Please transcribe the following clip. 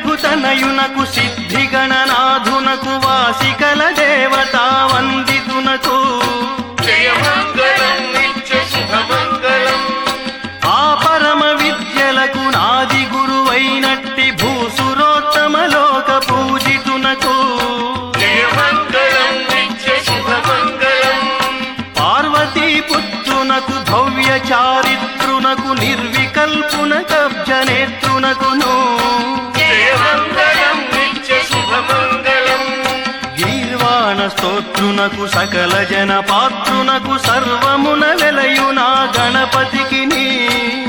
రఘుతనయునకు సిద్ధి గణనాథునకు వాసికల దేవతా వందితునకు జయమంగళం నిత్య శుభమంగళం ఆ పరమ విద్యలకు నాది గురువైనట్టి భూసురోత్తమలోక పూజితునకు జయమంగళం నిత్య శుభమంగళం పార్వతీ పుత్రునకు భవ్య చారిత్రునకు నిర్వికల్పున కబ్జనేత్రునకును జయమంగళం నిత్య శుభమంగళం గీర్వాణ స్తోత్రునకు సకల జన పాత్రునకు సర్వమున వెలయునా గణపతికి